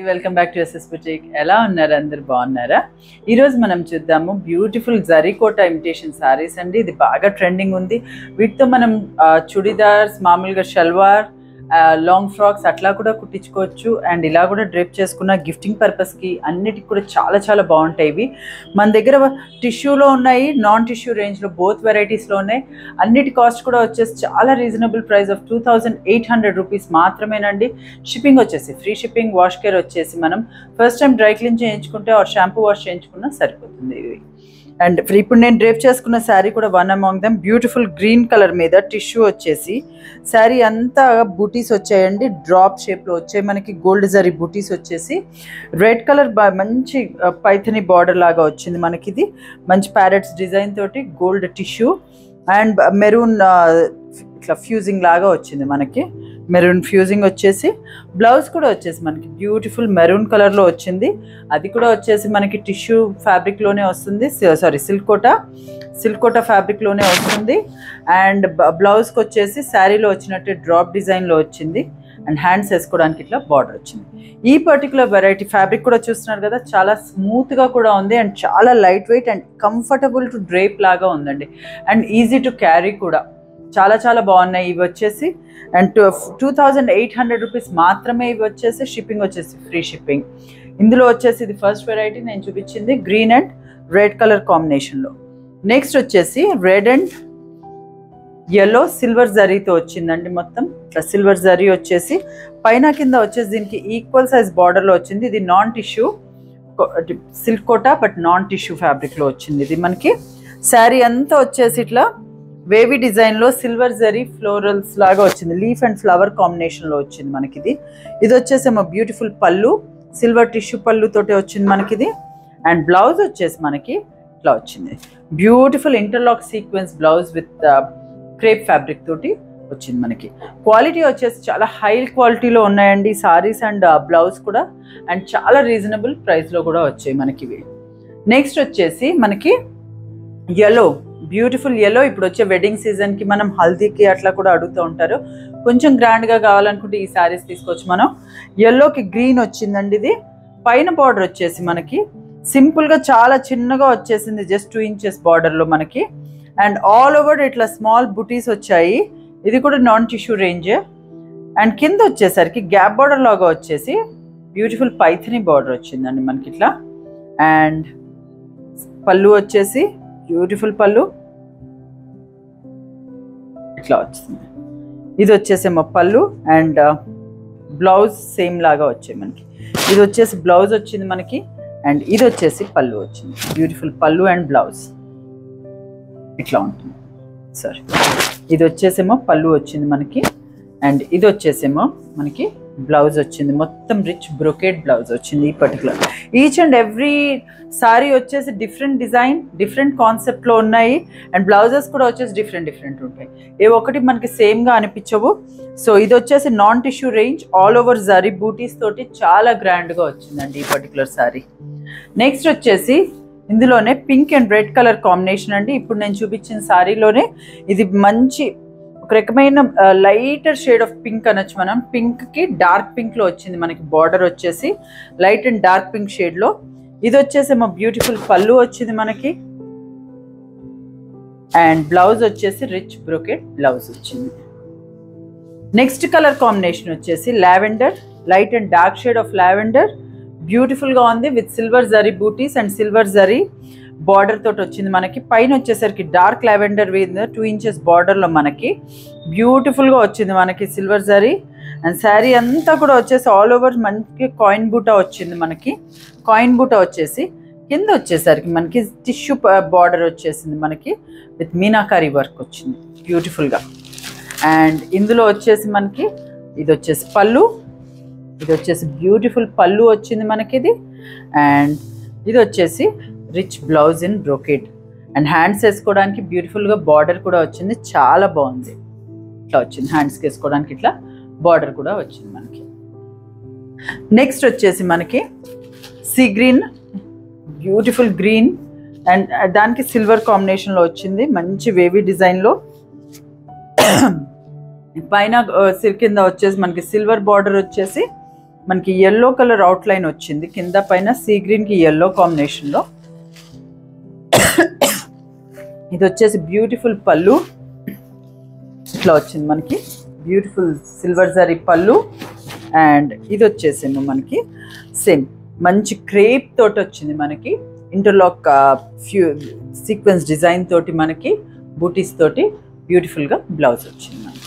welcome back to SS boutique ఎలా ఉన్నారు అందరు బాగున్నారా ఈరోజు మనం చూద్దాము బ్యూటిఫుల్ జరీకోట ఇమిటేషన్ సారీస్ అండి ఇది బాగా ట్రెండింగ్ ఉంది వీటితో మనం ఆ, చుడిదార్స్ మామూలుగా షల్వార్ లాంగ్ ఫ్రాక్స్ అట్లా కూడా కుట్టించుకోవచ్చు అండ్ ఇలా కూడా డ్రేప్ చేసుకున్న గిఫ్టింగ్ పర్పస్కి అన్నిటికి కూడా చాలా చాలా బాగుంటాయి ఇవి మన దగ్గర టిష్యూలో ఉన్నాయి నాన్ టిష్యూ రేంజ్లో బోత్ వెరైటీస్లో ఉన్నాయి అన్నిటి కాస్ట్ కూడా వచ్చేసి చాలా reasonable price of two thousand eight hundred rupees మాత్రమేనండి షిప్పింగ్ వచ్చేసి ఫ్రీ షిప్పింగ్ వాష్ కేర్ వచ్చేసి మనం ఫస్ట్ టైం డ్రై క్లీన్ చేయించుకుంటే ఆర్ షాంపూ వాష్ చేయించుకున్నా సరిపోతుంది ఇది అండ్ ఇప్పుడు నేను డ్రేప్ చేసుకున్న శారీ కూడా one among them beautiful green colour మీద టిష్యూ వచ్చేసి శారీ అంతా బూటీస్ వచ్చాయండి డ్రాప్ షేప్లో వచ్చాయి మనకి గోల్డ్ జరీ బూటీస్ వచ్చేసి రెడ్ కలర్ మంచి పైథని బార్డర్ లాగా వచ్చింది మనకి ఇది మంచి ప్యారెట్స్ డిజైన్ తోటి గోల్డ్ టిష్యూ అండ్ మెరూన్ ఇట్లా ఫ్యూజింగ్ లాగా వచ్చింది మనకి మెరూన్ ఫ్యూజింగ్ వచ్చేసి బ్లౌజ్ కూడా వచ్చేసి మనకి బ్యూటిఫుల్ మెరూన్ కలర్లో వచ్చింది అది కూడా వచ్చేసి మనకి టిష్యూ ఫ్యాబ్రిక్లోనే వస్తుంది సారీ సిల్కోటా సిల్కోటా ఫ్యాబ్రిక్లోనే వస్తుంది అండ్ బ్లౌజ్కి వచ్చేసి శారీలో వచ్చినట్టు డ్రాప్ డిజైన్లో వచ్చింది అండ్ హ్యాండ్స్ వేసుకోవడానికి ఇట్లా బార్డర్ వచ్చింది ఈ పర్టికులర్ వెరైటీ ఫ్యాబ్రిక్ కూడా చూస్తున్నారు కదా చాలా స్మూత్గా కూడా ఉంది అండ్ చాలా light weight and comfortable to drape లాగా ఉందండి అండ్ ఈజీ టు క్యారీ కూడా చాలా చాలా బాగున్నాయి ఇవి వచ్చేసి and two two thousand eight hundred rupees మాత్రమే ఇవి వచ్చేసి షిప్పింగ్ వచ్చేసి ఫ్రీ షిప్పింగ్ ఇందులో వచ్చేసి ఇది ఫస్ట్ వెరైటీ నేను చూపించింది గ్రీన్ అండ్ రెడ్ కలర్ కాంబినేషన్లో నెక్స్ట్ వచ్చేసి రెడ్ అండ్ ఎల్లో సిల్వర్ జరీతో వచ్చిందండి మొత్తం ఇట్లా సిల్వర్ జరీ వచ్చేసి పైన కింద వచ్చేసి దీనికి ఈక్వల్ సైజ్ బార్డర్లో వచ్చింది ఇది non tissue silk Kota but non tissue ఫ్యాబ్రిక్లో వచ్చింది ఇది మనకి శారీ అంతా వచ్చేసి ఇట్లా వేవీ డిజైన్లో సిల్వర్ జరీ ఫ్లోరల్స్ లాగా వచ్చింది లీఫ్ అండ్ ఫ్లవర్ కాంబినేషన్లో వచ్చింది మనకి ఇది ఇది వచ్చేసేమో బ్యూటిఫుల్ పళ్ళు సిల్వర్ టిష్యూ పళ్ళు తోటి వచ్చింది మనకి ఇది అండ్ బ్లౌజ్ వచ్చేసి మనకి ఇట్లా వచ్చింది beautiful interlock sequence blouse with crepe fabric తోటి వచ్చింది మనకి క్వాలిటీ వచ్చేసి చాలా హై క్వాలిటీలో ఉన్నాయండి సారీస్ అండ్ బ్లౌజ్ కూడా అండ్ చాలా రీజనబుల్ ప్రైస్లో కూడా వచ్చాయి మనకి ఇవి నెక్స్ట్ వచ్చేసి మనకి ఎల్లో బ్యూటిఫుల్ ఎల్లో ఇప్పుడు వచ్చే వెడ్డింగ్ సీజన్కి మనం హల్దీకి అట్లా కూడా అడుగుతూ ఉంటారు కొంచెం గ్రాండ్గా కావాలనుకుంటే ఈ శారీస్ తీసుకోవచ్చు మనం ఎల్లోకి గ్రీన్ వచ్చిందండి ఇది పైన బార్డర్ వచ్చేసి మనకి సింపుల్గా చాలా చిన్నగా వచ్చేసింది జస్ట్ టూ ఇంచెస్ బార్డర్లో మనకి అండ్ ఆల్ ఓవర్ ఇట్లా స్మాల్ బుటీస్ వచ్చాయి ఇది కూడా నాన్ టిష్యూ రేంజ్ అండ్ కింద వచ్చేసరికి గ్యాప్ బార్డర్ లాగా వచ్చేసి బ్యూటిఫుల్ పైథని బార్డర్ వచ్చిందండి మనకి ఇట్లా అండ్ పళ్ళు వచ్చేసి బ్యూటిఫుల్ పళ్ళు ఇట్లా వచ్చింది ఇది వచ్చేసేమో పళ్ళు అండ్ బ్లౌజ్ సేమ్ లాగా వచ్చాయి మనకి ఇది వచ్చేసి బ్లౌజ్ వచ్చింది మనకి అండ్ ఇది వచ్చేసి పళ్ళు వచ్చింది బ్యూటిఫుల్ పళ్ళు అండ్ బ్లౌజ్ ఇట్లా ఉంటుంది సరే ఇది వచ్చేసేమో పళ్ళు వచ్చింది మనకి అండ్ ఇది వచ్చేసేమో మనకి బ్లౌజ్ వచ్చింది మొత్తం రిచ్ బ్రొకేట్ బ్లౌజ్ వచ్చింది ఈ particular each and every sari వచ్చేసి డిఫరెంట్ డిజైన్ డిఫరెంట్ కాన్సెప్ట్లో ఉన్నాయి అండ్ బ్లౌజెస్ కూడా వచ్చేసి డిఫరెంట్ డిఫరెంట్ ఉంటాయి ఏ ఒకటి మనకి సేమ్గా అనిపించవు సో ఇది వచ్చేసి non tissue range all over zari butis తోటి చాలా గ్రాండ్గా వచ్చిందండి ఈ పర్టికులర్ సారీ నెక్స్ట్ వచ్చేసి ఇందులోనే pink and red colour combination అండి ఇప్పుడు నేను చూపించిన సారీలోనే ఇది మంచి ఒక రకమైన లైటర్ షేడ్ ఆఫ్ పింక్ అనొచ్చు మనం పింక్కి డార్క్ పింక్లో వచ్చింది మనకి బార్డర్ వచ్చేసి లైట్ అండ్ డార్క్ పింక్ షేడ్లో ఇది వచ్చేసేమో బ్యూటిఫుల్ పళ్ళు వచ్చింది మనకి అండ్ బ్లౌజ్ వచ్చేసి రిచ్ బ్రోకెట్ బ్లౌజ్ వచ్చింది నెక్స్ట్ కలర్ కాంబినేషన్ వచ్చేసి lavender light and dark shade of lavender బ్యూటిఫుల్గా ఉంది with silver zari butis and silver zari border తోటి వచ్చింది మనకి పైన వచ్చేసరికి డార్క్ లావెండర్ మీద టూ ఇంచెస్ బార్డర్లో మనకి బ్యూటిఫుల్గా వచ్చింది మనకి సిల్వర్ జరీ అండ్ శారీ అంతా కూడా వచ్చేసి ఆల్ ఓవర్ మనకి కాయిన్ బూటా వచ్చింది మనకి కాయిన్ బూటా వచ్చేసి కింద వచ్చేసరికి మనకి టిష్యూ బార్డర్ వచ్చేసింది మనకి విత్ మీనాకారీ వర్క్ వచ్చింది బ్యూటిఫుల్గా అండ్ ఇందులో వచ్చేసి మనకి ఇది వచ్చేసి పళ్ళు ఇది వచ్చేసి బ్యూటిఫుల్ పళ్ళు వచ్చింది మనకి ఇది అండ్ ఇది వచ్చేసి rich blouse in brocade and hands వేసుకోవడానికి బ్యూటిఫుల్గా బార్డర్ కూడా వచ్చింది చాలా బాగుంది ఇట్లా వచ్చింది హ్యాండ్స్కి వేసుకోవడానికి ఇట్లా బార్డర్ కూడా వచ్చింది మనకి నెక్స్ట్ వచ్చేసి మనకి sea green beautiful green and దానికి సిల్వర్ కాంబినేషన్లో వచ్చింది మంచి వేవీ డిజైన్లో పైన సిల్ కింద వచ్చేసి మనకి సిల్వర్ బార్డర్ వచ్చేసి మనకి ఎల్లో కలర్ అవుట్ లైన్ వచ్చింది కింద పైన సీ గ్రీన్కి ఎల్లో కాంబినేషన్లో ఇది వచ్చేసి బ్యూటిఫుల్ పళ్ళు ఇట్లా వచ్చింది మనకి బ్యూటిఫుల్ సిల్వర్ జరీ పళ్ళు అండ్ ఇది వచ్చేసేమో మనకి సేమ్ మంచి క్రేప్ తోటి వచ్చింది మనకి ఇంటర్లాక్ ఫ్యూ సీక్వెన్స్ డిజైన్ తోటి మనకి బూటీస్ తోటి బ్యూటిఫుల్గా బ్లౌజ్ వచ్చింది మనకి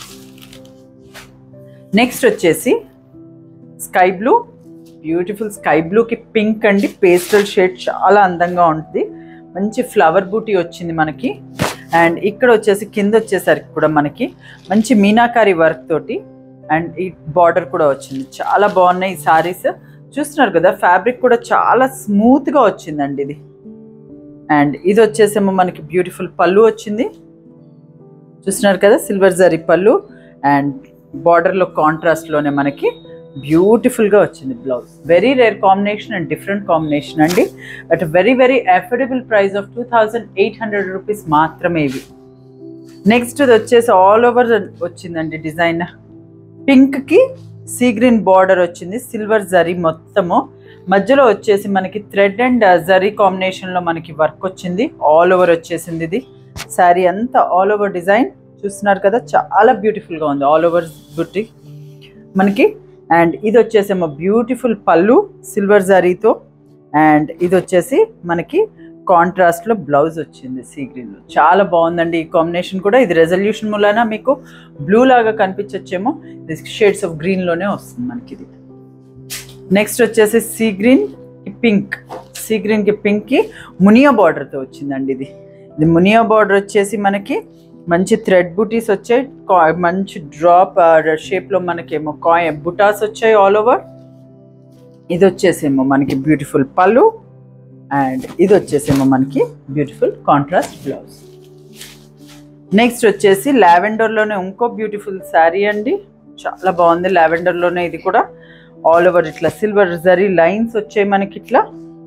నెక్స్ట్ వచ్చేసి స్కై బ్లూ బ్యూటిఫుల్ స్కై బ్లూకి పింక్ అండి పేస్టల్ షేడ్ చాలా అందంగా ఉంటుంది మంచి ఫ్లవర్ బూటీ వచ్చింది మనకి అండ్ ఇక్కడ వచ్చేసి కింద వచ్చేసరికి కూడా మనకి మంచి మీనాకారి వర్క్ తోటి అండ్ ఈ బార్డర్ కూడా వచ్చింది చాలా బాగున్నాయి ఈ సారీస్ చూస్తున్నారు కదా ఫ్యాబ్రిక్ కూడా చాలా స్మూత్గా వచ్చిందండి ఇది అండ్ ఇది వచ్చేసేమో మనకి బ్యూటిఫుల్ పళ్ళు వచ్చింది చూస్తున్నారు కదా సిల్వర్ జరీ పళ్ళు అండ్ బార్డర్లో కాంట్రాస్ట్లోనే మనకి బ్యూటిఫుల్గా వచ్చింది blouse very rare combination and different combination అండి at very very affordable price of two thousand eight hundred rupees మాత్రమే ఇవి నెక్స్ట్ ఇది వచ్చేసి ఆల్ ఓవర్ వచ్చిందండి డిజైన్ పింక్కి సీ గ్రీన్ బార్డర్ వచ్చింది సిల్వర్ జరీ మొత్తము మధ్యలో వచ్చేసి మనకి థ్రెడ్ అండ్ జరీ కాంబినేషన్లో మనకి వర్క్ వచ్చింది ఆల్ ఓవర్ వచ్చేసింది ఇది శారీ అంతా ఆల్ ఓవర్ డిజైన్ చూస్తున్నారు కదా చాలా బ్యూటిఫుల్గా ఉంది ఆల్ ఓవర్ బుట్టి మనకి అండ్ ఇది వచ్చేసేమో బ్యూటిఫుల్ పళ్ళు సిల్వర్ జరీతో అండ్ ఇది వచ్చేసి మనకి కాంట్రాస్ట్లో బ్లౌజ్ వచ్చింది సీ గ్రీన్లో చాలా బాగుందండి ఈ కాంబినేషన్ కూడా ఇది రెజల్యూషన్ మూలన మీకు బ్లూ లాగా కనిపించచ్చేమో ఇది షేడ్స్ ఆఫ్ గ్రీన్లోనే వస్తుంది మనకి ఇది నెక్స్ట్ వచ్చేసి సీ గ్రీన్ పింక్ సీ గ్రీన్కి పింక్కి మునియా బార్డర్తో వచ్చిందండి ఇది ఇది మునియా బార్డర్ వచ్చేసి మనకి మంచి థ్రెడ్ బుటీస్ వచ్చాయి కా- మంచి డ్రాప్ షేప్లో మనకేమో కాయ బుటాస్ వచ్చాయి ఆల్ ఓవర్ ఇది వచ్చేసేమో మనకి బ్యూటిఫుల్ పళ్ళు అండ్ ఇది వచ్చేసేమో మనకి బ్యూటిఫుల్ కాంట్రాస్ట్ బ్లౌజ్ నెక్స్ట్ వచ్చేసి లావెండర్లోనే ఇంకో బ్యూటిఫుల్ శారీ అండి చాలా బాగుంది లావెండర్లోనే ఇది కూడా ఆల్ ఓవర్ ఇట్లా సిల్వర్ జరీ లైన్స్ వచ్చాయి మనకి ఇట్లా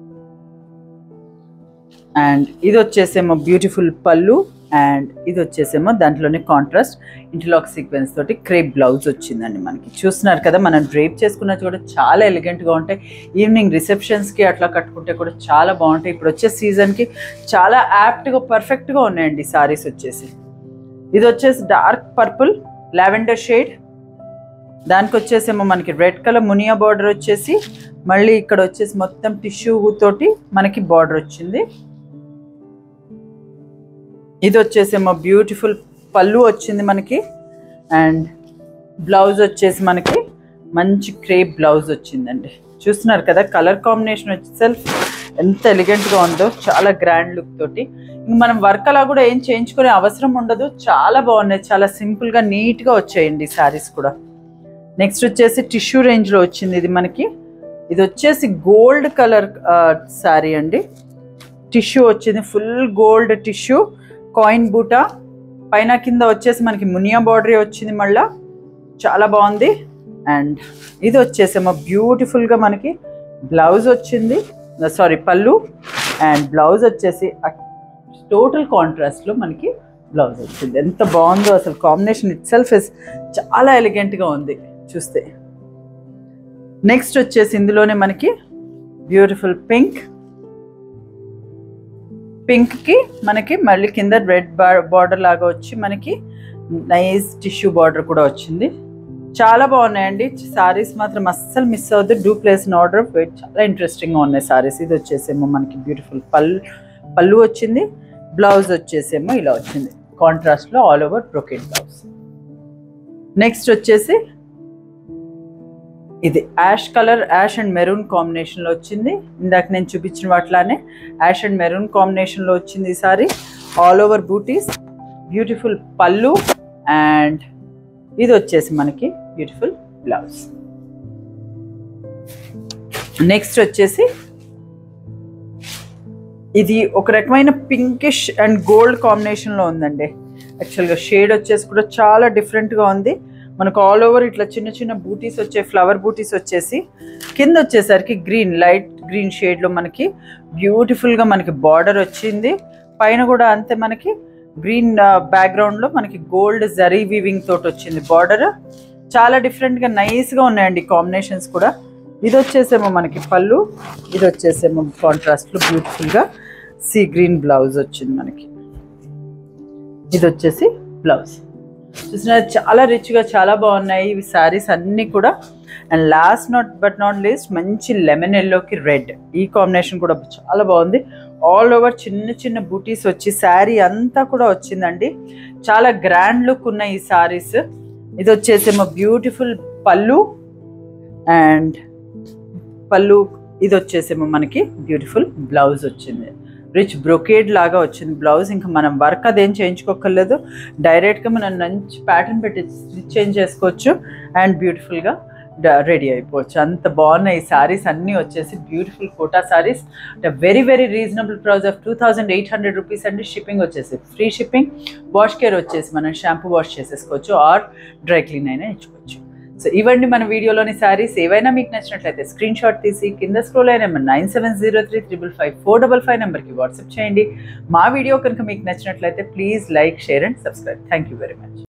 అండ్ ఇది వచ్చేసేమో బ్యూటిఫుల్ పళ్ళు అండ్ ఇది వచ్చేసేమో దాంట్లోనే కాంట్రాస్ట్ ఇంటర్లాక్ సీక్వెన్స్ తోటి క్రేప్ బ్లౌజ్ వచ్చిందండి మనకి చూస్తున్నారు కదా మనం డ్రేప్ చేసుకున్నది కూడా చాలా ఎలిగెంట్గా ఉంటాయి ఈవినింగ్ రిసెప్షన్స్కి అట్లా కట్టుకుంటే కూడా చాలా బాగుంటాయి ఇప్పుడు వచ్చే సీజన్కి చాలా యాప్ట్గా పర్ఫెక్ట్గా ఉన్నాయండి సారీస్ వచ్చేసి ఇది వచ్చేసి డార్క్ పర్పుల్ లావెండర్ షేడ్ దానికి వచ్చేసేమో మనకి రెడ్ కలర్ మునియా బార్డర్ వచ్చేసి మళ్ళీ ఇక్కడ వచ్చేసి మొత్తం టిష్యూ తోటి మనకి బార్డర్ వచ్చింది ఇది వచ్చేసేమో బ్యూటిఫుల్ పళ్ళు వచ్చింది మనకి అండ్ బ్లౌజ్ వచ్చేసి మనకి మంచి క్రేప్ బ్లౌజ్ వచ్చిందండి చూస్తున్నారు కదా కలర్ కాంబినేషన్ వచ్చేసెల్ఫ్ ఎంత ఎలిగెంట్గా ఉందో చాలా గ్రాండ్ లుక్ తోటి ఇంక మనం వర్క్ అలా కూడా ఏం చేయించుకునే అవసరం ఉండదు చాలా బాగున్నాయి చాలా సింపుల్గా నీట్గా వచ్చాయండి శారీస్ కూడా నెక్స్ట్ వచ్చేసి టిష్యూ రేంజ్లో వచ్చింది ఇది మనకి ఇది వచ్చేసి గోల్డ్ కలర్ శారీ అండి టిష్యూ వచ్చింది ఫుల్ గోల్డ్ టిష్యూ కాయిన్ బూటా పైన కింద వచ్చేసి మనకి మునియా బార్డరీ వచ్చింది మళ్ళా చాలా బాగుంది అండ్ ఇది వచ్చేసేమో బ్యూటిఫుల్గా మనకి బ్లౌజ్ వచ్చింది సారీ పళ్ళు అండ్ బ్లౌజ్ వచ్చేసి టోటల్ కాంట్రాస్ట్లో మనకి బ్లౌజ్ వచ్చింది ఎంత బాగుందో అసలు కాంబినేషన్ ఇట్ సెల్ఫ్ ఇస్ చాలా ఎలిగెంట్గా ఉంది చూస్తే నెక్స్ట్ వచ్చేసి ఇందులోనే మనకి బ్యూటిఫుల్ పింక్ పింక్కి మనకి మళ్ళీ కింద రెడ్ బార్డర్ లాగా వచ్చి మనకి నైస్ టిష్యూ బార్డర్ కూడా వచ్చింది చాలా బాగున్నాయండి సారీస్ మాత్రం అస్సలు మిస్ అవ్వద్దు డూ ప్లేస్ ఆర్డర్ చాలా ఇంట్రెస్టింగ్గా ఉన్నాయి సారీస్ ఇది వచ్చేసేమో మనకి బ్యూటిఫుల్ పళ్ళు పళ్ళు వచ్చింది బ్లౌజ్ వచ్చేసేమో ఇలా వచ్చింది కాంట్రాస్ట్లో all over brocade blouse next వచ్చేసి ఇది ash colour ash and maroon కాంబినేషన్లో వచ్చింది ఇందాక నేను చూపించిన వాటిలానే యాష్ అండ్ మెరూన్ కాంబినేషన్లో వచ్చింది ఈ sari all over butis beautiful pallu and ఇది వచ్చేసి మనకి బ్యూటిఫుల్ బ్లౌజ్ నెక్స్ట్ వచ్చేసి ఇది ఒక రకమైన పింకిష్ అండ్ గోల్డ్ కాంబినేషన్లో ఉందండి యాక్చువల్గా షేడ్ వచ్చేసి కూడా చాలా డిఫరెంట్గా ఉంది మనకు ఆల్ ఓవర్ ఇట్లా చిన్న చిన్న బూటీస్ వచ్చే ఫ్లవర్ బూటీస్ వచ్చేసి కింద వచ్చేసరికి గ్రీన్ లైట్ గ్రీన్ షేడ్లో మనకి బ్యూటిఫుల్గా మనకి బార్డర్ వచ్చింది పైన కూడా అంతే మనకి గ్రీన్ బ్యాక్గ్రౌండ్లో మనకి గోల్డ్ జరీ వీవింగ్ తోటి వచ్చింది బార్డర్ చాలా డిఫరెంట్గా నైస్గా ఉన్నాయండి కాంబినేషన్స్ కూడా ఇది వచ్చేసేమో మనకి పళ్ళు ఇది వచ్చేసేమో కాంట్రాస్ట్లో బ్యూటిఫుల్గా సీ గ్రీన్ బ్లౌజ్ వచ్చింది మనకి ఇది వచ్చేసి బ్లౌజ్ చూసిన చాలా రిచ్గా చాలా బాగున్నాయి ఇవి శారీస్ అన్నీ కూడా and last not but not least మంచి లెమన్ ఎల్లోకి రెడ్ ఈ కాంబినేషన్ కూడా చాలా బాగుంది ఆల్ ఓవర్ చిన్న చిన్న బూటీస్ వచ్చి శారీ అంతా కూడా వచ్చిందండి చాలా గ్రాండ్ లుక్ ఉన్న ఈ శారీస్ ఇది వచ్చేసేమో బ్యూటిఫుల్ పళ్ళు అండ్ పళ్ళు ఇది వచ్చేసేమో మనకి బ్యూటిఫుల్ బ్లౌజ్ వచ్చింది రిచ్ బ్రొకేడ్ లాగా వచ్చింది బ్లౌజ్ ఇంకా మనం వర్క్ అదేం చేయించుకోకర్లేదు డైరెక్ట్గా మనం మంచి ప్యాటర్న్ పెట్టి స్టిచ్ చేంజ్ చేసుకోవచ్చు అండ్ బ్యూటిఫుల్గా రెడీ అయిపోవచ్చు అంత బాగున్నాయి ఈ సారీస్ అన్నీ వచ్చేసి beautiful Kota saris very very reasonable price of two thousand eight hundred rupees అండి షిప్పింగ్ వచ్చేసి ఫ్రీ షిప్పింగ్ వాష్ కేర్ వచ్చేసి మనం షాంపూ వాష్ చేసేసుకోవచ్చు ఆర్ డ్రై క్లీన్ అయినా ఇచ్చుకోవచ్చు సో ఇవన్నీ మన వీడియోలోని శారీస్ ఏవైనా మీకు నచ్చినట్లయితే స్క్రీన్ షాట్ తీసి కింద స్క్రోల్ అయిన number nine seven zero three triple five four double five నెంబర్కి వాట్సాప్ చేయండి మా వీడియో కనుక మీకు నచ్చినట్లయితే please like share and subscribe thank you very much